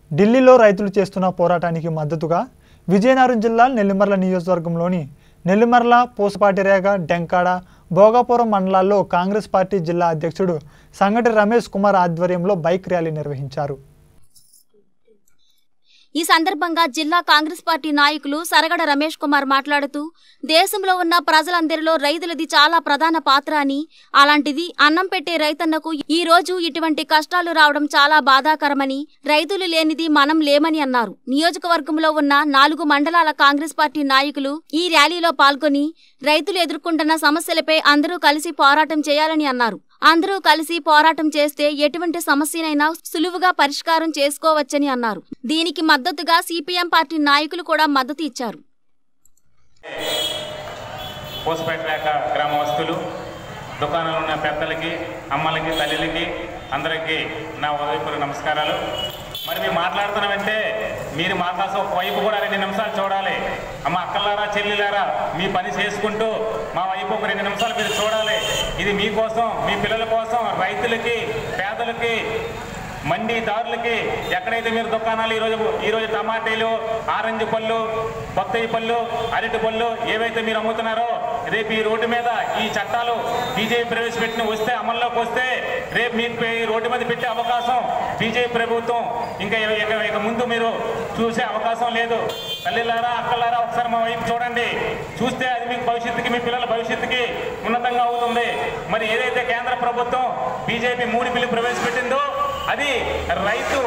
ఢిల్లీలో రైతులు చేస్తున్న పోరాటానికి మద్దతుగా విజయనగరం జిల్లా నెల్లిమర్ల నియోజకవర్గంలోని నెల్లిమర్ల పూసపాటిరేగ డెంకాడ భోగాపురం మండలాల్లో కాంగ్రెస్ పార్టీ జిల్లా అధ్యక్షుడు సంగటి రమేష్ కుమార్ ఆధ్వర్యంలో బైక్ ర్యాలీ నిర్వహించారు ఈ సందర్భంగా జిల్లా కాంగ్రెస్ పార్టీ నాయకులు సరగడ రమేష్ కుమార్ మాట్లాడుతూ దేశంలో ఉన్న ప్రజలందరిలో రైతులది చాలా ప్రధాన పాత్ర అని అలాంటిది అన్నం పెట్టే రైతన్నకు ఈ రోజు ఇటువంటి కష్టాలు రావడం చాలా బాధాకరమని రైతులు లేనిది మనం లేమని అన్నారు నియోజకవర్గంలో ఉన్న నాలుగు మండలాల కాంగ్రెస్ పార్టీ నాయకులు ఈ ర్యాలీలో పాల్గొని రైతులు ఎదుర్కొంటున్న సమస్యలపై అందరూ కలిసి పోరాటం చేయాలని అన్నారు అందరూ కలిసి పోరాటం చేస్తే ఎటువంటి సమస్యనైనా సులువుగా పరిష్కారం చేసుకోవచ్చని అన్నారు దీనికి మద్దతుగా సిపిఎం పార్టీ నాయకులు కూడా మద్దతు ఇచ్చారు పోసపేట లేక గ్రామస్తులు దుకాణంలో ఉన్న పెద్దలకి అమ్మలకి తల్లిలకి అందరికీ నా ఉదయపూర్వక నమస్కారాలు మరి మేము మాట్లాడుతున్నామంటే మీరు మా కోసం ఒక వైపు కూడా రెండు నిమిషాలు చూడాలి అమ్మ అక్కలారా చెల్లిలారా మీ పని చేసుకుంటూ మా వైపు ఒక రెండు నిమిషాలు మీరు చూడాలి ఇది మీకోసం మీ పిల్లల కోసం రైతులకి పేదలకి మండీదారులకి ఎక్కడైతే మీరు దుకాణాలు ఈరోజు ఈరోజు టమాటీలు ఆరెంజ్ పళ్ళు బొత్తయి పళ్ళు అరటి పళ్ళు ఏవైతే మీరు అమ్ముతున్నారో రేపు ఈ రోడ్డు మీద ఈ చట్టాలు బీజేపీ ప్రవేశపెట్టిన వస్తే అమల్లోకి వస్తే రేపు మీకు ఈ రోడ్డు మీద పెట్టే అవకాశం బీజేపీ ప్రభుత్వం ఇంకా ఇక ఇక ముందు మీరు చూసే అవకాశం లేదు తల్లిలారా అక్కలారా ఒకసారి మా వైపు చూడండి చూస్తే అది మీకు భవిష్యత్తుకి మీ పిల్లల భవిష్యత్తుకి ఉన్నతంగా అవుతుంది మరి ఏదైతే కేంద్ర ప్రభుత్వం బీజేపీ మూడు బిల్లు ప్రవేశపెట్టిందో అది రైతు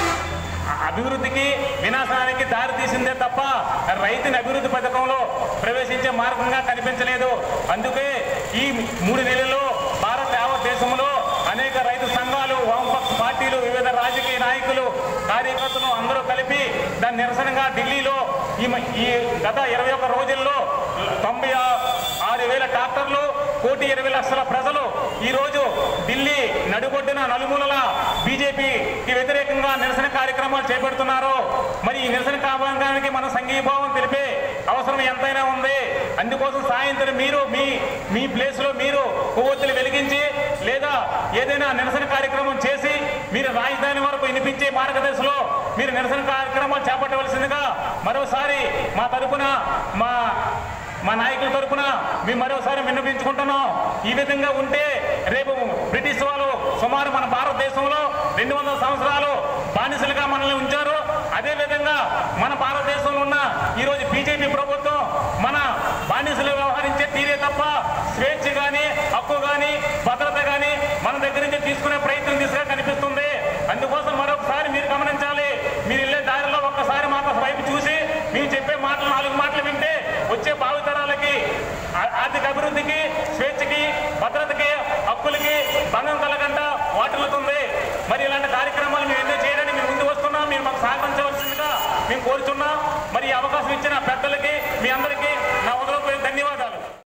అభివృద్ధికి వినాశనానికి దారి తీసిందే తప్ప రైతుని అభివృద్ధి పథకంలో ప్రవేశించే మార్గంగా కనిపించలేదు అందుకే ఈ మూడు నెలల్లో భారత యావత్ దేశంలో అనేక రైతు సంఘాలు వామపక్ష పార్టీలు వివిధ రాజకీయ నాయకులు కార్యకర్తలు అందరూ కలిపి దాని నిరసనగా ఢిల్లీలో ఈ మ- ఈ గత ఇరవై ఒక్క రోజుల్లో తొంభై ఆ- ఆరు వేల ట్రాక్టర్లు కోటి ఇరవై లక్షల ప్రజలు ఈ రోజు ఢిల్లీ నడుబొడ్డున నలుమూలల బీజేపీకి వ్యతిరేకంగా నిరసన కార్యక్రమాలు చేపడుతున్నారు మరి ఈ నిరసన కార్యక్రమానికి మన సంఘీభావం తెలిపే అవసరం ఎంతైనా ఉంది అందుకోసం సాయంత్రం మీరు మీ మీ ప్లేస్ లో మీరు కొవ్వొత్తులు వెలిగించి లేదా ఏదైనా నిరసన కార్యక్రమం చేసి మీరు రాజధాని వరకు వినిపించే మార్గదర్శిలో మీరు నిరసన కార్యక్రమాలు చేపట్టవలసిందిగా మరోసారి మా తరపున మా మా నాయకుల తరపున మేము మరోసారి విన్నపించుకుంటున్నాం ఈ విధంగా ఉంటే రేపు బ్రిటిష్ వాళ్ళు సుమారు మన భారతదేశంలో రెండు వందల సంవత్సరాలు బానిసలుగా మనల్ని ఉంచారు అదే విధంగా మన భారతదేశంలో ఉన్న ఈరోజు బీజేపీ ప్రభుత్వం మన బానిసలు వ్యవహరించే తీరే తప్ప స్వేచ్ఛ కానీ హక్కు కానీ భద్రత కానీ మన దగ్గర నుంచి తీసుకునే ప్రయత్నం దిశగా కనిపిస్తుంది అందుకోసం మరొకసారి మీరు గమనించాలి మీరు వెళ్ళే దారిలో ఒక్కసారి మాకు వైపు చూసి మేము చెప్పే మాటలు నాలుగు మాటలు వింటే వచ్చే భావితరాలకి ఆ- ఆర్థిక అభివృద్ధికి స్వేచ్ఛకి భద్రతకి హక్కులకి భంగం కలగంట వాటిల్లుతుంది మరి ఇలాంటి కార్యక్రమాలు మేము ఎన్నో చేయడానికి మేము ముందు వస్తున్నాం మీరు మాకు సహకరించవలసిందిగా మేము కోరుచున్నాం